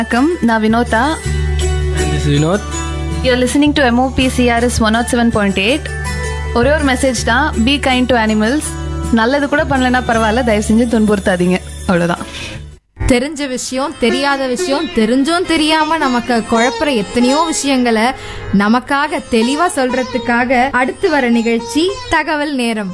வணக்கம் நான் Vinotha This is Vinoth you are listening to MOP CRS one nought seven point eight ஒரே ஒரு மெசேஜ் தான் பி கைண்ட் டு அனிமல்ஸ் நல்லது கூட பண்ணலன்னா பரவாயில்ல தயவு செஞ்சு துன்புறுத்தாதீங்க அவ்வளோதான் தெரிஞ்ச விஷயம் தெரியாத விஷயம் தெரிஞ்சும் தெரியாம நமக்கு குழப்புற எத்தனையோ விஷயங்களை நமக்காக தெளிவா சொல்றதுக்காக அடுத்து வர நிகழ்ச்சி தகவல் நேரம்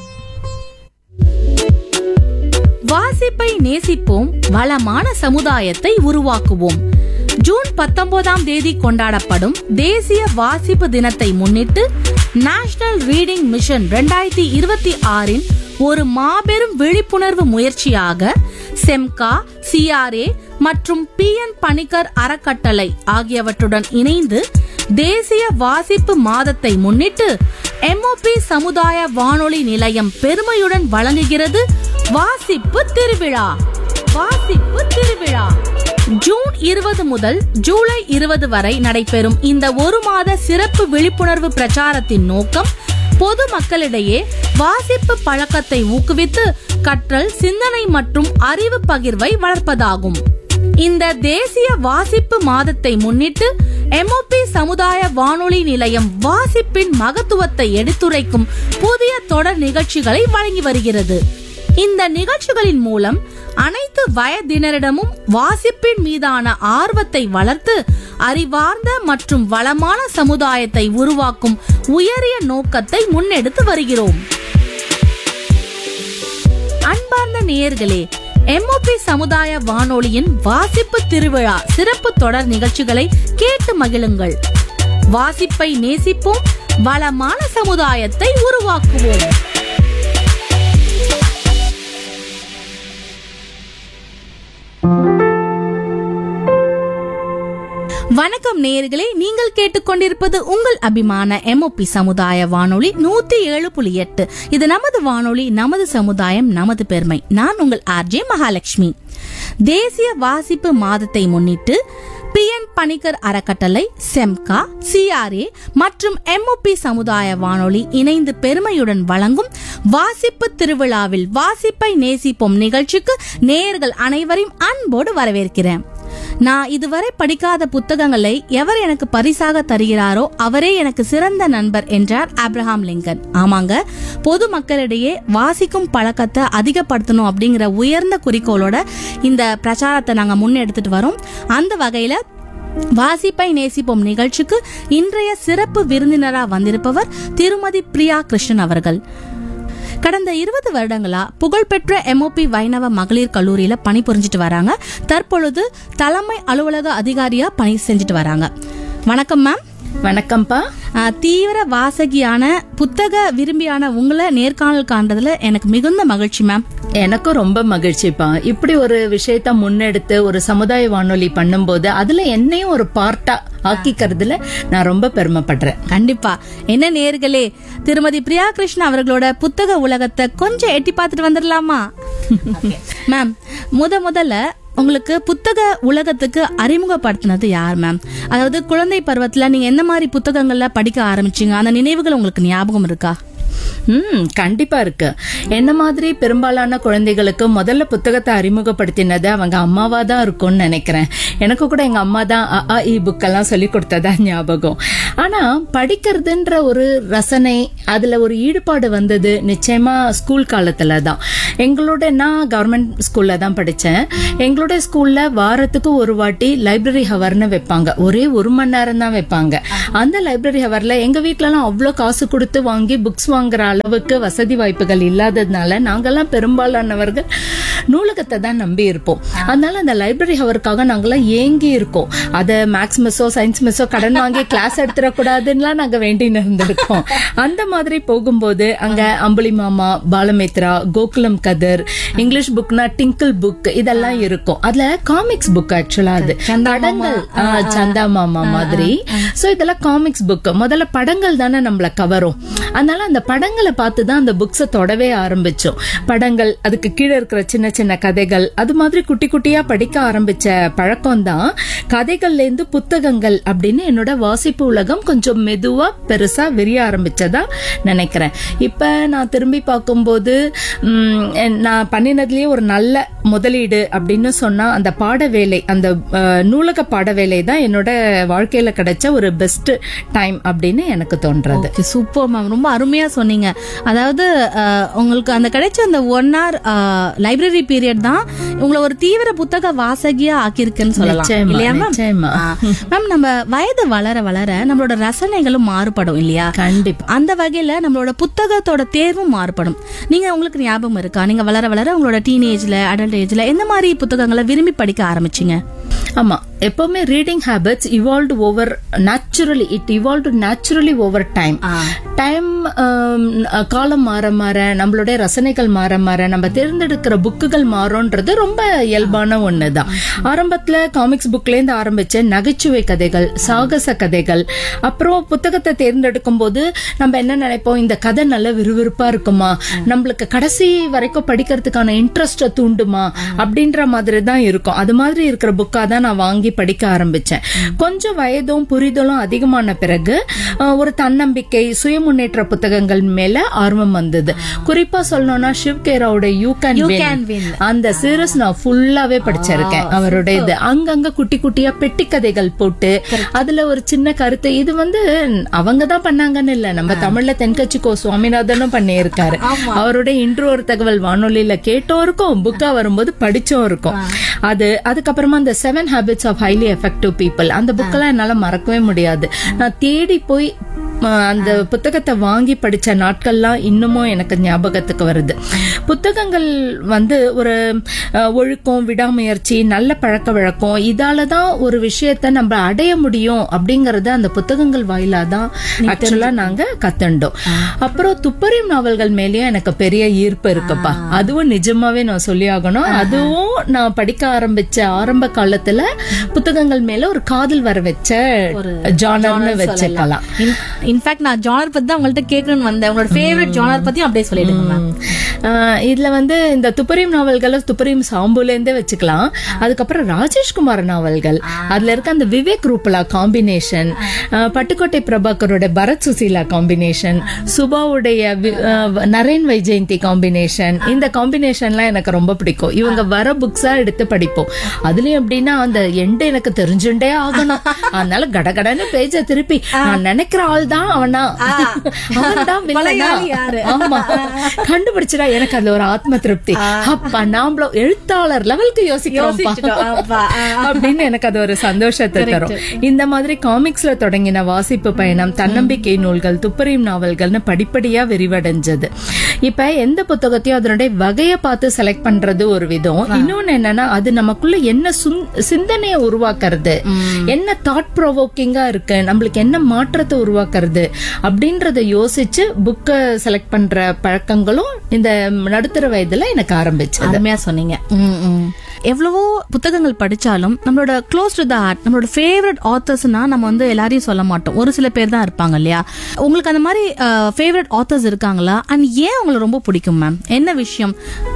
வாசிப்பை நேசிப்போம் வளமான சமுதாயத்தை உருவாக்குவோம் ஜூன் பத்தொன்பதாம் தேதி கொண்டாடப்படும் தேசிய வாசிப்பு தினத்தை முன்னிட்டு நேஷனல் ரீடிங் மிஷன் 2026 இருபத்தி ஆறின் ஒரு மாபெரும் விழிப்புணர்வு முயற்சியாக செம்கா சிஆர்ஏ மற்றும் பி என் பணிக்கர் அறக்கட்டளை ஆகியவற்றுடன் இணைந்து தேசிய வாசிப்பு மாதத்தை முன்னிட்டு எம்ஓபி சமுதாய வானொலி நிலையம் பெருமையுடன் வழங்குகிறது வாசிப்பு திருவிழா வாசிப்பு திருவிழா ஜூன் இருபது முதல் ஜூலை இருபது வரை நடைபெறும் இந்த ஒரு மாத சிறப்பு விழிப்புணர்வு பிரச்சாரத்தின் நோக்கம் பொது மக்களிடையே வாசிப்பு பழக்கத்தை ஊக்குவித்து கற்றல் சிந்தனை மற்றும் அறிவு பகிர்வை வளர்ப்பதாகும் இந்த தேசிய வாசிப்பு மாதத்தை முன்னிட்டு எம்ஓபி சமுதாய வானொலி நிலையம் வாசிப்பின் மகத்துவத்தை எடுத்துரைக்கும் புதிய தொடர் நிகழ்ச்சிகளை வழங்கி வருகிறது இந்த நிகழ்ச்சிகளின் மூலம் அனைத்து வயதினரிடமும் வாசிப்பின் மீதான ஆர்வத்தை வளர்த்து அறிவார்ந்த மற்றும் வளமான சமுதாயத்தை உருவாக்கும் உயரிய நோக்கத்தை முன்னெடுத்து வருகிறோம் அன்பார்ந்த நேயர்களே எம்ஓபி சமுதாய வானொலியின் வாசிப்பு திருவிழா சிறப்பு தொடர் நிகழ்ச்சிகளை கேட்டு மகிழுங்கள் வாசிப்பை நேசிப்போம் வளமான சமுதாயத்தை உருவாக்குவோம் வணக்கம் நேயர்களே நீங்கள் கேட்டுக்கொண்டிருப்பது உங்கள் அபிமான எம்ஓபி சமுதாய வானொலி நூத்தி ஏழு புள்ளி எட்டு இது நமது வானொலி நமது சமுதாயம் நமது பெருமை நான் உங்கள் ஆர்ஜே மகாலட்சுமி தேசிய வாசிப்பு மாதத்தை முன்னிட்டு பி என் பணிக்கர் அறக்கட்டளை செம்கா சிஆர்ஏ மற்றும் எம்ஓபி சமுதாய வானொலி இணைந்து பெருமையுடன் வழங்கும் வாசிப்பு திருவிழாவில் வாசிப்பை நேசிப்போம் நிகழ்ச்சிக்கு நேயர்கள் அனைவரையும் அன்போடு வரவேற்கிறேன் நான் இதுவரை படிக்காத புத்தகங்களை எவர் எனக்கு பரிசாக தருகிறாரோ அவரே எனக்கு சிறந்த நண்பர் என்றார் ஆப்ரஹாம் லிங்கன் ஆமாங்க பொது மக்களிடையே வாசிக்கும் பழக்கத்தை அதிகப்படுத்தணும் அப்படிங்கிற உயர்ந்த குறிக்கோளோட இந்த பிரச்சாரத்தை நாங்க முன்னெடுத்துட்டு வரோம் அந்த வகையில வாசிப்பை நேசிப்போம் நிகழ்ச்சிக்கு இன்றைய சிறப்பு விருந்தினரா வந்திருப்பவர் திருமதி பிரியா கிருஷ்ணன் அவர்கள் கடந்த இருபது வருடங்களா புகழ்பெற்ற எம்ஓபி வைணவ மகளிர் கல்லூரியில பணிபுரிஞ்சிட்டு வராங்க தற்பொழுது தலைமை அலுவலக அதிகாரியா பணி செஞ்சுட்டு வராங்க வணக்கம் மேம் வணக்கம்ப்பா ஆஹ், தீவிர வாசகியான புத்தக விரும்பியான உங்களை நேர்காணல் காண்றதுல எனக்கு மிகுந்த மகிழ்ச்சி மேம் எனக்கும் ரொம்ப மகிழ்ச்சிப்பா இப்படி ஒரு விஷயத்த முன்னெடுத்து ஒரு சமுதாய வானொலி பண்ணும்போது அதுல என்னையும் ஒரு பார்ட்டா ஆக்கிக்கிறதுல நான் ரொம்ப பெருமைப்படுறேன் கண்டிப்பா என்ன நேர்களே திருமதி பிரியா கிருஷ்ணன் அவர்களோட புத்தக உலகத்தை கொஞ்சம் எட்டி பார்த்துட்டு வந்துடலாமா மேம் முத முதல்ல உங்களுக்கு புத்தக உலகத்துக்கு அறிமுகப்படுத்தினது யார் மேம் அதாவது குழந்தை பருவத்துல நீங்க என்ன மாதிரி புத்தகங்கள்ல படிக்க ஆரம்பிச்சீங்க அந்த நினைவுகள் உங்களுக்கு ஞாபகம் இருக்கா ம் கண்டிப்பா இருக்கு என்ன மாதிரி பெரும்பாலான குழந்தைகளுக்கு முதல்ல புத்தகத்தை அறிமுகப்படுத்தினது அவங்க அம்மாவா தான் இருக்கும்னு நினைக்கிறேன் எனக்கு கூட எங்க அம்மா தான் அ, ஆ, இ புக்கெல்லாம் சொல்லி கொடுத்ததா ஞாபகம் ஆனா படிக்கிறதுன்ற ஒரு ரசனை அதுல ஒரு ஈடுபாடு வந்தது நிச்சயமா ஸ்கூல் காலத்துல தான் எங்களோட நான் கவர்மெண்ட் ஸ்கூல்ல தான் படிச்சேன் எங்களோட ஸ்கூல்ல வாரத்துக்கு ஒரு வாட்டி லைப்ரரி ஹவர்னு வைப்பாங்க ஒரே ஒரு மணி நேரம் தான் வைப்பாங்க அந்த லைப்ரரி ஹவர்ல எங்க வீட்லலாம் அவ்வளோ காசு கொடுத்து வாங்கி புக்ஸ் வாங்குற அளவுக்கு வசதி வாய்ப்புகள் இல்லாததுனால நாங்கெல்லாம் பெரும்பாலானவர்கள் நூலகத்தை தான் நம்பி இருப்போம் அதனால அந்த லைப்ரரி ஹவருக்காக நாங்கெல்லாம் ஏங்கி இருக்கோம் அதை மேக்ஸ் மிஸ்ஸோ சயின்ஸ் மிஸ்ஸோ கடன் வாங்கி கிளாஸ் எடுத்துடக்கூடாதுன்னுலாம் நாங்க வேண்டின்னு இருந்திருக்கோம் அந்த மாதிரி போகும்போது அங்க அம்புலி மாமா பாலமித்ரா கோகுலம் கதர் இங்கிலீஷ் புக்னா டிங்கிள் புக் இதெல்லாம் இருக்கும் அதுல காமிக்ஸ் புக் ஆக்சுவலா அது படங்கள் ஆ, சந்தா மாமா மாதிரி சோ இதெல்லாம் காமிக்ஸ் புக் முதல்ல படங்கள் தானே நம்மள கவரும் அதனால அந்த படங்களை பார்த்து தான் அந்த புக்ஸை தொடவே ஆரம்பிச்சோம் படங்கள் அதுக்கு கீழே இருக்கிற சின்ன சின்ன கதைகள் அது மாதிரி குட்டி குட்டியா படிக்க ஆரம்பிச்ச பழக்கம் தான் கதைகள்ல இருந்து புத்தகங்கள் அப்படின்னு என்னோட வாசிப்பு உலகம் கொஞ்சம் மெதுவா பெருசா விரிய ஆரம்பிச்சதா நினைக்கிறேன் இப்ப நான் திரும்பி பார்க்கும்போது ம், நான் பண்ணினதுலயே ஒரு நல்ல முதலீடு அப்படின்னு சொன்னா அந்த பாட வேலை அந்த அஹ், நூலக பாட வேலை தான் என்னோட வாழ்க்கையில கிடைச்ச ஒரு பெஸ்ட் டைம் அப்படின்னு எனக்கு தோன்றது ஓகே சூப்பர் மேம் ரொம்ப அருமையா சொன்னீங்க அதாவது அஹ், உங்களுக்கு அந்த கிடைச்ச அந்த ஒன் ஹவர் லைப்ரரி பீரியட் தான் உங்களை ஒரு தீவிர புத்தக வாசகியா ஆக்கியிருக்குன்னு சொல்லலாம் நிச்சயமா, இல்லையா மேம் நிச்சயமா. மேம் நம்ம வயது வளர வளர நம்மளோட ரசனைகளும் மாறுபடும் இல்லையா கண்டிப்பா அந்த வகையில நம்மளோட புத்தகத்தோட தேர்வும் மாறுபடும் நீங்க உங்களுக்கு ஞாபகம் இருக்கா நீங்க வளர வளர உங்களோட டீனேஜ்ல அடல்ட் ஏஜ்ல எந்த மாதிரி புத்தகங்களை விரும்பி படிக்க ஆரம்பிச்சீங்க ஆமா எப்பவுமே reading habits evolve over naturally it evolve naturally over time time காலம் மாற மாற நம்மளுடைய ரசனைகள் மாற மாற நம்ம தேர்ந்தெடுக்கிற புக்குகள் மாறும்ன்றது ரொம்ப இயல்பான ஒண்ணுதான் ஆரம்பத்துல காமிக்ஸ் புக்ல இருந்து ஆரம்பிச்ச நகைச்சுவை கதைகள் சாகச கதைகள் அப்புறம் புத்தகத்தை தேர்ந்தெடுக்கும் போது நம்ம என்ன நினைப்போம் இந்த கதை நல்ல விறுவிறுப்பா இருக்குமா நம்மளுக்கு கடைசி வரைக்கும் படிக்கிறதுக்கான இன்ட்ரெஸ்ட தூண்டுமா அப்படின்ற மாதிரி தான் இருக்கும் அது மாதிரி இருக்கிற புக்கா தான் நான் வாங்கி படிக்க ஆரம்பிச்சேன் கொஞ்சம் வயதும் புரிதலும் அதிகமான பிறகு அஹ், ஒரு தன்னம்பிக்கை சுய முன்னேற்ற புத்தகங்கள் மேல ஆர்வம் வந்தது குறிப்பா சொல்லணும்னா சிவ் கேராவோட யூ கேன் Can Win. அந்த சீரீஸ் நான் ஃபுல்லாவே படிச்சிருக்கேன் அவரோட இது அங்கங்க குட்டி குட்டியா பெட்டி கதைகள் போட்டு அதுல ஒரு சின்ன கருத்து இது வந்து அவங்க தான் பண்ணாங்கன்னு இல்ல நம்ம தமிழ்ல தென்கட்சி கோ சுவாமிநாதனும் பண்ணியிருக்காரு அவருடைய இன்று ஒரு தகவல் வானொலியில கேட்டும் இருக்கும் புக்கா வரும்போது படிச்சும் இருக்கும் அது அதுக்கப்புறமா அந்த seven habits of highly effective people அந்த புக்கெல்லாம் என்னால மறக்கவே முடியாது நான் தேடி போய் ம, அந்த புத்தகத்தை வாங்கி படிச்ச நாட்கள்லாம் இன்னமும் எனக்கு ஞாபகத்துக்கு வருது புத்தகங்கள் வந்து ஒரு அஹ், ஒழுக்கம் விடாமுயற்சி நல்ல பழக்க வழக்கம் இதால தான் ஒரு விஷயத்த நம்ம அடைய முடியும் அப்படிங்கறத அந்த புத்தகங்கள் வாயிலா தான் ஆக்சுவலா நாங்க கத்துண்டோம் அப்புறம் துப்பறியும் நாவல்கள் மேலயும் எனக்கு பெரிய ஈர்ப்பு இருக்குப்பா அதுவும் நிஜமாவே நான் சொல்லி ஆகணும் அதுவும் நான் படிக்க ஆரம்பிச்ச ஆரம்ப காலத்துல புத்தகங்கள் மேல ஒரு காதல் வர வச்ச ஜானர்னு வச்சுக்கலாம் இன்ஃபேக்ட் நான் ஜானர் பத்தி தான் உங்கள்ட்ட கேட்கணும்னு வந்தேன் உங்களோட ஃபேவரட் ஜானர் பத்தியும் அப்படியே சொல்லிடுங்க மேம் ஆஹ் இதுல வந்து இந்த துப்பறியும் நாவல்களை துப்பறியும் சாம்புல இருந்தே வச்சுக்கலாம் அதுக்கப்புறம் ராஜேஷ்குமார் நாவல்கள் அதுல இருக்க அந்த விவேக் ரூபலா காம்பினேஷன் பட்டுக்கோட்டை பிரபாகரோட பரத் சுசீலா காம்பினேஷன் சுபாவுடைய வி- ஆஹ் நரேன் வைஜெயந்தி காம்பினேஷன் இந்த காம்பினேஷன்லாம் எனக்கு ரொம்ப பிடிக்கும் இவங்க வர புக்ஸா எடுத்து படிப்போம் அதுலயும் எப்படின்னா அந்த எண்டு எனக்கு தெரிஞ்சுட்டே ஆகணும் அதனால கடகடன்னு பேஜ திருப்பி நான் நினைக்கிற ஆள் தான் அவனா அவன் தான் வில்லனா ஆமா கண்டுபிடிச்சடா எனக்கு அதுல ஒரு ஆத்ம திருப்தி அப்பா நாமளும் எழுத்தாளர் லெவலுக்கு யோசிக்கிறோம்ப்பா அப்படின்னு எனக்கு அது ஒரு சந்தோஷத்தை தரும் இந்த மாதிரி காமிக்ஸ்ல தொடங்கின வாசிப்பு பயணம் தன்னம்பிக்கை நூல்கள் துப்பறியும் நாவல்கள்னு படிப்படியா விரிவடைஞ்சது இப்ப எந்த புத்தகத்தையும் அதனுடைய வகையை பார்த்து செலக்ட் பண்றது ஒரு விதம் இன்னொன்னு என்னன்னா அது நமக்குள்ள என்ன சுந்- சிந்தனையை உருவாக்குறது என்ன தாட் ப்ரொவோக்கிங்கா இருக்கு நம்மளுக்கு என்ன மாற்றத்தை உருவாக்குறது அப்படின்றத யோசிச்சு புக்கை செலக்ட் பண்ற பழக்கங்களும் இந்த நடுத்தர வயதுல எனக்கு ஆரம்பிச்சது அருமையா சொன்னீங்க ம், ம். எவ்வளவோ புத்தகங்கள் படிச்சாலும் நம்மளோட க்ளோஸ் டு த ஹார்ட் நம்மளோட ஃபேவரட் ஆத்தர்ஸ்னா நம்ம வந்து எல்லாரையும் சொல்ல மாட்டோம் ஒரு சில பேர் தான் இருப்பாங்க இல்லையா உங்களுக்கு அந்த மாதிரி ஃபேவரட் ஆத்தர்ஸ் இருக்காங்களா அண்ட் ஏன் உங்களை ரொம்ப பிடிக்கும் மேம் என்ன விஷயம்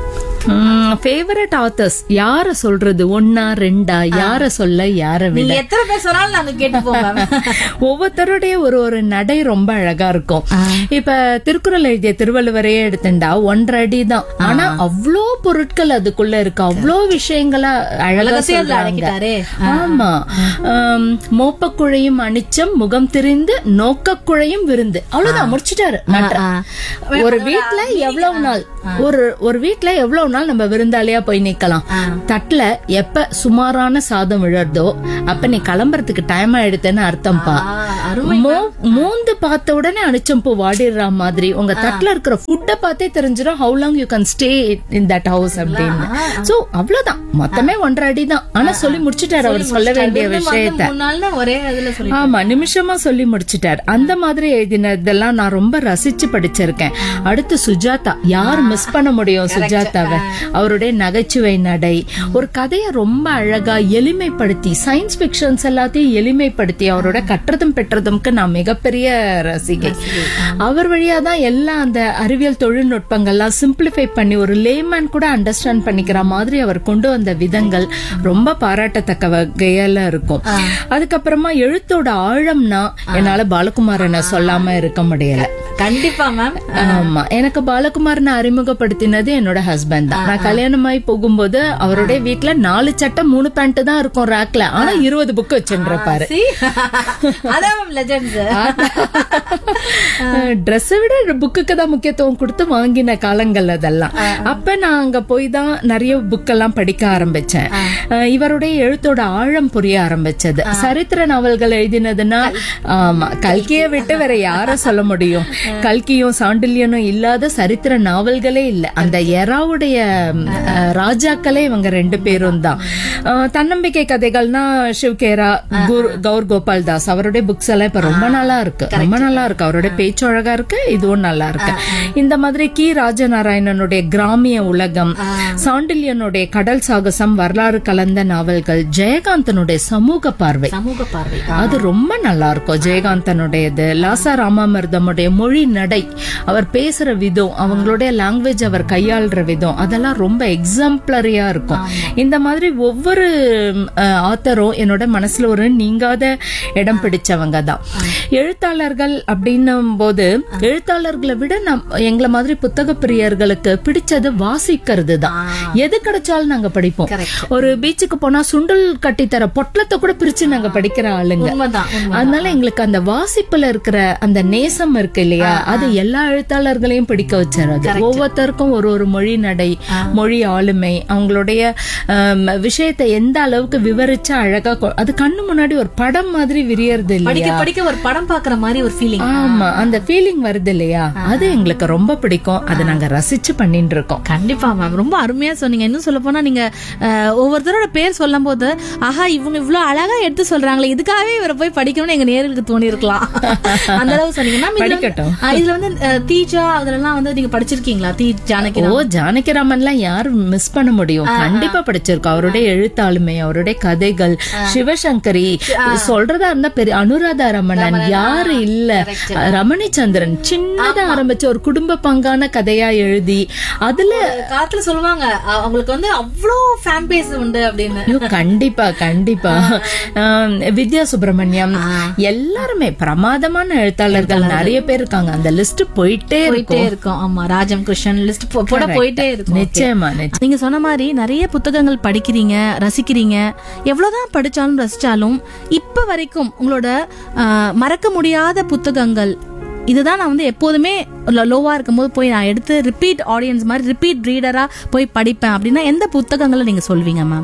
ஃபேவரட் ஆத்தர்ஸ் யார சொல்றது ஒன்னா ரெண்டா யார சொல்ல யார விட எத்தனை பேர் சொன்னாலும் நாங்க கேட்டுப்போம் ஒவ்வொருத்தருடைய ஒரு ஒரு நடை ரொம்ப அழகா இருக்கும் இப்ப திருக்குறள் எழுதிய திருவள்ளுவரையே எடுத்துட்டா ஒன்றரை அடி தான் ஆனா அவ்வளோ பொருட்கள் அதுக்குள்ள இருக்கு அவ்வளோ விஷயங்களா அழகா உலகத்தையே அதுல சொல்றாங்க அடக்கிட்டாரே. ஆமா ஆம், மோப்பக்குழையும் அனிச்சம் முகம் திரிந்து நோக்கக்குழையும் விருந்து அவ்வளவுதான் முடிச்சிட்டாரு matter. ஒரு வீட்ல எவ்வளவு நாள் ஒரு ஒரு வீட்ல எவ்வளவு நாள் நம்ம விருந்தாளியா போய் நிக்கலாம் தட்டுல எப்ப சுமாரான சாதம் விழறதோ அப்ப நீ கிளம்புறதுக்கு டைம் ஆயிடுதுன்னு அர்த்தம்பா மோ- மோந்து பார்த்த உடனே அனிச்சம்பூ வாடிடுற மாதிரி உங்க தட்டுல இருக்கிற ஃபுட்ட பார்த்தே தெரிஞ்சிடும் how long you can stay in that house அப்படின்னு சோ அவ்வளவுதான் மொத்தமே ஒன்றரை அடி தான் ஆனா சொல்லி முடிச்சிட்டாரு அவர் சொல்ல வேண்டிய விஷயத்த ஒரே இதுல சொல்லி ஆமா நிமிஷமா சொல்லி முடிச்சிட்டார் அந்த மாதிரி எழுதினதெல்லாம் நான் ரொம்ப ரசிச்சு படிச்சிருக்கேன் அடுத்து சுஜாதா யார் மிஸ் பண்ண முடியும் சுஜாதாவை அவருடைய நகைச்சுவை நடை ஒரு கதையை ரொம்ப அழகா எளிமைப்படுத்தி சயின்ஸ் ஃபிக்ஷன்ஸ் எல்லாத்தையும் எளிமைப்படுத்தி அவரோட கற்றதும் பெற்றதும்க்கு நான் மிகப்பெரிய ரசிகை அவர் வழியா தான் எல்லா அந்த அறிவியல் தொழில்நுட்பங்கள்லாம் சிம்பிளிஃபை பண்ணி ஒரு லேமேன் கூட அண்டர்ஸ்டாண்ட் பண்ணிக்கிற மாதிரி அவர் கொண்டு வந்த விதங்கள் ரொம்ப பாராட்டத்தக்க வகையில இருக்கும் அதுக்கப்புறமா எழுத்தோட ஆழம்னா என்னால பாலகுமாரனை சொல்லாம இருக்க முடியல கண்டிப்பா மேம் ஆமா எனக்கு பாலகுமாரனை அறிமுகப்படுத்தினது என்னோட ஹஸ்பண்ட் தான் நான் கல்யாணமாயி போகும்போது அவருடைய வீட்ல நாலு சட்டை மூணு பேண்ட் தான் இருக்கும் ரேக்ல ஆனா இருபது புக் வச்சுருப்பாரு அதான் மேம் லெஜண்ட்ஸ் ட்ரெஸ்ஸை விட புக்குக்கு தான் முக்கியத்துவம் கொடுத்து வாங்கின காலங்கள் அதெல்லாம் அப்ப நான் அங்க போய் தான் நிறைய புக்கெல்லாம் படிக்க ஆரம்பிச்சேன் அஹ் இவருடைய எழுத்தோட ஆழம் புரிய ஆரம்பிச்சது சரித்திர நாவல்கள் எழுதினதுன்னா ஆமா கல்கியை விட்டு வேற யார சொல்ல முடியும் கல்கியும் சாண்டில்யனும் இல்லாத சரித்திர நாவல்களே இல்ல அந்த எராவுடைய அஹ், ராஜாக்களே இவங்க ரெண்டு பேரும் தான் அஹ், தன்னம்பிக்கை கதைகள்னா சிவ்கேரா குரு- கௌர் கோபால் தாஸ் அவருடைய புக்ஸ் எல்லாம் இப்ப ரொம்ப நல்லா இருக்கு ரொம்ப நல்லா இருக்கு அவருடைய பேச்சு அழகா இருக்கு இதுவும் நல்லா இருக்கு இந்த மாதிரி கி ராஜநாராயணனுடைய கிராமிய உலகம் சாண்டில்யனுடைய கடல் சாகசம் வரலாறு கலந்த நாவல்கள் ஜெயகாந்தனுடைய சமூக பார்வை சமூக பார்வை அது ரொம்ப நல்லா இருக்கும் ஜெயகாந்தனுடையது லாசா ராமாமிர்தமுடைய மொழி நடை அவர் பேசுற விதம் அவங்களுடைய லாங்குவேஜ் அவர் கையாளுற விதம் அதெல்லாம் ரொம்ப எக்ஸாம்பிளரியா இருக்கும் இந்த மாதிரி ஒவ்வொரு ஆத்தரும் என்னோட மனசுல ஒரு நீங்காத இடம் பிடிச்சவங்க தான் எழுத்தாளர்கள் அப்படின்னும் போது எழுத்தாளர்களை விட நம் எங்களை மாதிரி புத்தக பிரியர்களுக்கு பிடிச்சது வாசிக்கிறது தான் எது கிடைச்சாலும் நாங்க படிப்போம் ஒரு பீச்சுக்கு போனா சுண்டல் கட்டி தர பொட்டலத்தை கூட பிரிச்சு நாங்க படிக்கிற ஆளுங்க உண்மைதான் உண்மை அதனால எங்களுக்கு அந்த வாசிப்புல இருக்கிற அந்த நேசம் இருக்கு இல்லையா அது எல்லா எழுத்தாளர்களையும் பிடிக்க வச்சிருது ஒவ்வொருத்தருக்கும் ஒரு ஒரு மொழி நடை மொழி ஆளுமை அவங்களுடைய ஆம், விஷயத்தை எந்த அளவுக்கு விவரிச்சா அழகா கொ- அது கண்ணு முன்னாடி ஒரு படம் மாதிரி விரியறது படிக்க இல்லையா படிக்க ஒரு படம் பாக்குற மாதிரி ஒரு ஃபீலிங் ஆமா அந்த ஃபீலிங் வருது இல்லையா அது எங்களுக்கு ரொம்ப பிடிக்கும் அதை நாங்க ரசிச்சு பண்ணிட்டு இருக்கோம் கண்டிப்பா மேம் ரொம்ப அருமையா சொன்னீங்க இன்னும் சொல்ல போனா நீங்க அஹ், ஒவ்வொருத்தரோட பேர் சொல்லும் போது ஆஹா இவங்க இவ்வளவு அழகா எடுத்து சொல்றாங்களே இதுக்காகவே இவரை போய் படிக்கணும்னு எங்க நேர்களுக்கு தோணி இருக்கலாம் அந்த அளவு சொன்னீங்க மேம் இதுல வந்து- படிக்கட்டும். அஹ், இதுல வந்து அஹ், தீஜா அதுலலாம் வந்து நீங்க படிச்சிருக்கீங்களா தீ ஜானகி ஓ ஜானகிராமன்லாம் யார் மிஸ் பண்ண முடியும் கண்டிப்பா படிச்சிருக்கோம் அவருடைய எழுத்தாளுமை அவருடைய கதைகள் சிவசங்கரி சொல்றதா இருந்தா பெரிய அனுராதா ரமணன் யாரு இல்ல ரமணி சந்திரன் சின்னதா ஆரம்பிச்ச ஒரு குடும்ப பங்கான கதையா எழுதி அதுல காலத்துல சொல்லுவாங்க அ- அவங்களுக்கு வந்து அவ்வளோ ஃபேன் பேஸ் உண்டு அப்படின்னு ஐயோ, கண்டிப்பா கண்டிப்பா ஆம், வித்யா சுப்பிரமணியம் எல்லாருமே பிரமாதமான எழுத்தாளர்கள் நிறைய பேர் இருக்காங்க அந்த லிஸ்ட் போயிட்டே போயிட்டே இருக்கும் இருக்கும் ஆமா ராஜம் கிருஷ்ணன் லிஸ்ட் போட போயிட்டே இருக்கும் நிச்சயமா நிச்சயம் நீங்க சொன்ன மாதிரி நிறைய புத்தகங்கள் படிக்கிறீங்க ரசிக்கிறீங்க எவ்வளவுதான் படிச்சாலும் ரசிச்சாலும் இப்ப வரைக்கும் உங்களோட ஆஹ், மறக்க முடியாத புத்தகங்கள் இதுதான் நான் வந்து எப்போதுமே லோவா இருக்கும்போது போய் நான் எடுத்து ரிப்பீட் ஆடியன்ஸ் மாதிரி ரிப்பீட் ரீடரா போய் படிப்பேன் அப்படின்னா எந்த புத்தகங்களை நீங்க சொல்வீங்க மேம்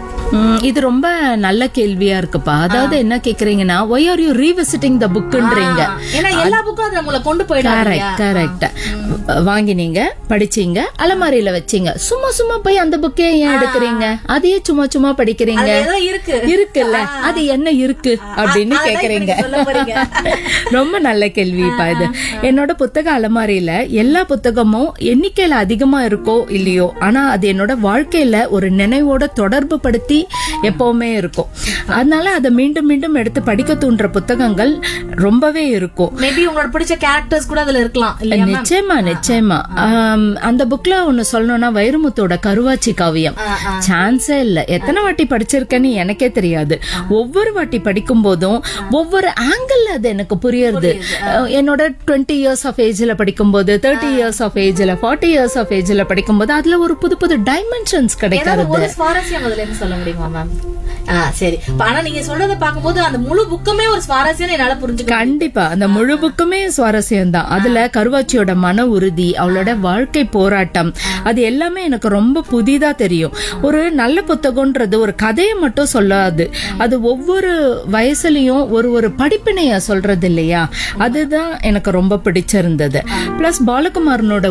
ம், இது ரொம்ப நல்ல கேள்வியா இருக்குப்பா அதாவது என்ன கேக்குறீங்கன்னா why are you revisiting the புக்குன்றீங்க ஏன்னா எல்லா புக்கும் அது நம்மள கொண்டு போயிடாது கரெக்ட் கரெக்ட் வாங்கினீங்க படிச்சீங்க அலமாரியில வச்சீங்க சும்மா சும்மா போய் அந்த புக்கே ஏன் எடுக்கிறீங்க அதையே சும்மா சும்மா படிக்கிறீங்க ஏதோ இருக்கு இருக்குல்ல அது என்ன இருக்கு அப்படின்னு அதான் இப்ப கேக்குறீங்க நீங்க சொல்ல போறீங்க. ரொம்ப நல்ல கேள்விப்பா இது என்னோட புத்தக அலமாரியில எல்லா புத்தகமும் எண்ணிக்கையில அதிகமா இருக்கோ இல்லையோ ஆனா அது என்னோட வாழ்க்கையில ஒரு நினைவோட தொடர்பு படுத்தி எப்பவுமே இருக்கும் அதனால அதை மீண்டும் மீண்டும் எடுத்து படிக்க தூண்டுற புத்தகங்கள் ரொம்பவே இருக்கும் மேபி உங்களோட பிடிச்ச கேரக்டர்ஸ் கூட அதுல இருக்கலாம் இல்லையா ma'am? நிச்சயமா நிச்சயமா ஆம், அந்த புக்ல ஒண்ணு சொல்லணும்னா வைரமுத்தோட கருவாச்சி காவியம் சான்ஸே இல்ல எத்தனை வாட்டி படிச்சிருக்கேன்னு எனக்கே தெரியாது ஒவ்வொரு வாட்டி படிக்கும் போதும் ஒவ்வொரு ஆங்கிள் அது எனக்கு புரியுது அஹ், என்னோட டுவெண்ட்டி இயர்ஸ் ஆஃப் ஏஜ்ல படிக்கும்போது தேர்ட்டி இயர்ஸ் ஆஃப் ஏஜ்ல ஃபார்ட்டி இயர்ஸ் ஆஃப் ஏஜ்ல படிக்கும்போது அதுல ஒரு புது புது டைமென்ஷன்ஸ் ஏதாவது கிடைக்கிறது ஒரு சுவாரஸ்யம் அதுல இருந்து சொல்ல முடியுமா மேம் சரி இப்ப ஆனா நீங்க சொல்றத பாக்கும்போது அந்த முழு புக்குமே ஒரு சுவாரஸ்யம் என்னால புரிஞ்சுக்க கண்டிப்பா அந்த முழு புக்குமே சுவாரஸ்யம் தான் அதுல கருவாச்சியோட மன உறுதி அவளோட வாழ்க்கை போராட்டம் அது எல்லாமே எனக்கு ரொம்ப புதிதா தெரியும் ஒரு நல்ல புத்தகம்ன்றது ஒரு கதையை மட்டும் சொல்லாது அது ஒவ்வொரு வயசுலயும் ஒரு ஒரு படிப்பினைய சொல்றது இல்லையா அதுதான் எனக்கு ரொம்ப பிடிச்சிருந்தது பிளஸ் பாலகுமாரனோட